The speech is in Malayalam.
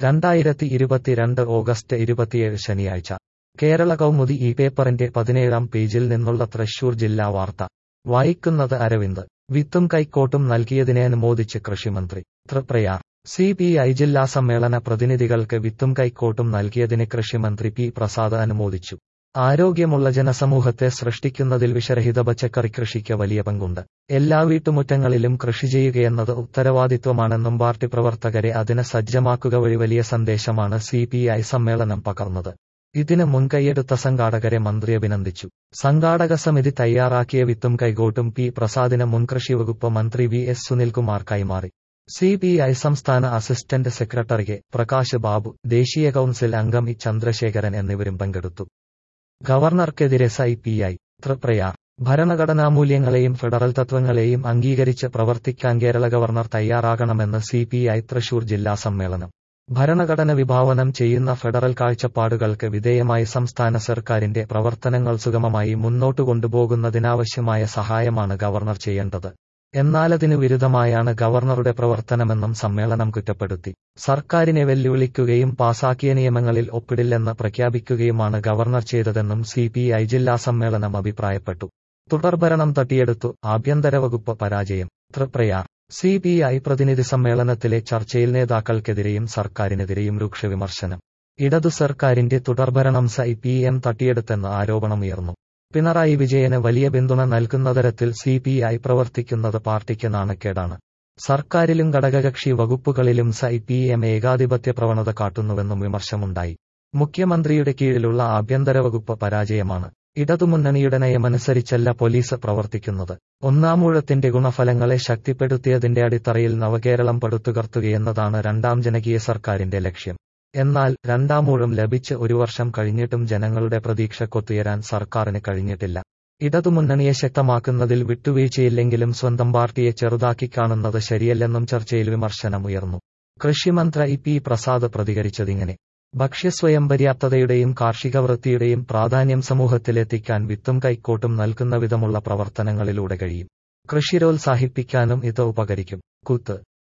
രണ്ടായിരത്തി ഇരുപത്തിരണ്ട് ഓഗസ്റ്റ് ഇരുപത്തിയേഴ് ശനിയാഴ്ച കേരള കൗമുദി ഈ പേപ്പറിന്റെ പതിനേഴാം പേജിൽ നിന്നുള്ള തൃശൂർ ജില്ലാ വാർത്ത വായിക്കുന്നത് അരവിന്ദ് വിത്തും കൈക്കോട്ടും നൽകിയതിനെ അനുമോദിച്ച് കൃഷിമന്ത്രി തൃപ്രയാർ സി പി ഐ ജില്ലാ സമ്മേളന പ്രതിനിധികൾക്ക് വിത്തും കൈക്കോട്ടും നൽകിയതിന് കൃഷിമന്ത്രി പി പ്രസാദ് അനുമോദിച്ചു ആരോഗ്യമുള്ള ജനസമൂഹത്തെ സൃഷ്ടിക്കുന്നതിൽ വിഷരഹിത പച്ചക്കറി കൃഷിക്ക് വലിയ പങ്കുണ്ട് എല്ലാ വീട്ടുമുറ്റങ്ങളിലും കൃഷി ചെയ്യുകയെന്നത് ഉത്തരവാദിത്വമാണെന്നും പാർട്ടി പ്രവർത്തകരെ അതിന് സജ്ജമാക്കുക വഴി വലിയ സന്ദേശമാണ് സി പി ഐ സമ്മേളനം പകർന്നത് ഇതിന് മുൻകൈയെടുത്ത സംഘാടകരെ മന്ത്രി അഭിനന്ദിച്ചു സംഘാടക സമിതി തയ്യാറാക്കിയ വിത്തും കൈകോട്ടും പി പ്രസാദിന് മുൻ കൃഷി വകുപ്പ് മന്ത്രി വി എസ് സുനിൽകുമാർ കൈമാറി സി പി ഐ സംസ്ഥാന assistant secretary K Prakash Babu ദേശീയ കൌൺസിൽ അംഗം ഇ ചന്ദ്രശേഖരൻ എന്നിവരും പങ്കെടുത്തു ഗവർണർക്കെതിരെ സൈ പി ഐ തൃപ്രയാർ ഭരണഘടനാ മൂല്യങ്ങളെയും ഫെഡറൽ തത്വങ്ങളെയും അംഗീകരിച്ച് പ്രവർത്തിക്കാൻ കേരള ഗവർണർ തയ്യാറാകണമെന്ന് സി പി ഐ തൃശൂർ ജില്ലാ സമ്മേളനം ഭരണഘടന വിഭാവനം ചെയ്യുന്ന ഫെഡറൽ കാഴ്ചപ്പാടുകൾക്ക് വിധേയമായി സംസ്ഥാന സർക്കാരിന്റെ പ്രവർത്തനങ്ങൾ സുഗമമായി മുന്നോട്ടു കൊണ്ടുപോകുന്നതിനാവശ്യമായ സഹായമാണ് ഗവർണർ ചെയ്യേണ്ടത് എന്നാലതിനു വിരുദ്ധമായാണ് ഗവർണറുടെ പ്രവർത്തനമെന്നും സമ്മേളനം കുറ്റപ്പെടുത്തി സർക്കാരിനെ വെല്ലുവിളിക്കുകയും പാസാക്കിയ നിയമങ്ങളിൽ ഒപ്പിടില്ലെന്ന് പ്രഖ്യാപിക്കുകയുമാണ് ഗവർണർ ചെയ്തതെന്നും സി പി ഐ ജില്ലാ സമ്മേളനം അഭിപ്രായപ്പെട്ടു തുടർഭരണം തട്ടിയെടുത്തു ആഭ്യന്തര വകുപ്പ് പരാജയം തൃപ്രയാർ സി പി ഐ പ്രതിനിധി സമ്മേളനത്തിലെ ചർച്ചയിൽ നേതാക്കൾക്കെതിരെയും സർക്കാരിനെതിരെയും രൂക്ഷ വിമർശനം ഇടതു സർക്കാരിന്റെ തുടർഭരണം സൈ പി എം തട്ടിയെടുത്തെന്ന് ആരോപണമുയർന്നു പിണറായി വിജയന് വലിയ പിന്തുണ നൽകുന്ന തരത്തിൽ സി പി ഐ പ്രവർത്തിക്കുന്നത് പാർട്ടിക്ക് നാണക്കേടാണ് സർക്കാരിലും ഘടകകക്ഷി വകുപ്പുകളിലും സൈ പി എം ഏകാധിപത്യ പ്രവണത കാട്ടുന്നുവെന്നും വിമർശമുണ്ടായി മുഖ്യമന്ത്രിയുടെ കീഴിലുള്ള ആഭ്യന്തര വകുപ്പ് പരാജയമാണ് ഇടതുമുന്നണിയുടെ നയമനുസരിച്ചല്ല പോലീസ് പ്രവർത്തിക്കുന്നത് ഒന്നാമൂഴത്തിന്റെ ഗുണഫലങ്ങളെ ശക്തിപ്പെടുത്തിയതിന്റെ അടിത്തറയിൽ നവകേരളം പടുത്തുകർത്തുകയെന്നതാണ് രണ്ടാം ജനകീയ സർക്കാരിന്റെ ലക്ഷ്യം എന്നാൽ രണ്ടാമൂഴം ലഭിച്ച് ഒരു വർഷം കഴിഞ്ഞിട്ടും ജനങ്ങളുടെ പ്രതീക്ഷക്കൊത്തുയരാൻ സർക്കാരിന് കഴിഞ്ഞിട്ടില്ല ഇടതുമുന്നണിയെ ശക്തമാക്കുന്നതിൽ വിട്ടുവീഴ്ചയില്ലെങ്കിലും സ്വന്തം പാർട്ടിയെ ചെറുതാക്കി കാണുന്നത് ശരിയല്ലെന്നും ചർച്ചയിൽ വിമർശനമുയർന്നു കൃഷിമന്ത്രി പി പ്രസാദ് പ്രതികരിച്ചതിങ്ങനെ ഭക്ഷ്യസ്വയം പര്യാപ്തതയുടെയും കാർഷിക വൃത്തിയുടെയും പ്രാധാന്യം സമൂഹത്തിലെത്തിക്കാൻ വിത്തും കൈക്കോട്ടും നൽകുന്ന വിധമുള്ള പ്രവർത്തനങ്ങളിലൂടെ കഴിയും കൃഷിരോത്സാഹിപ്പിക്കാനും ഇത് ഉപകരിക്കും കുത്ത്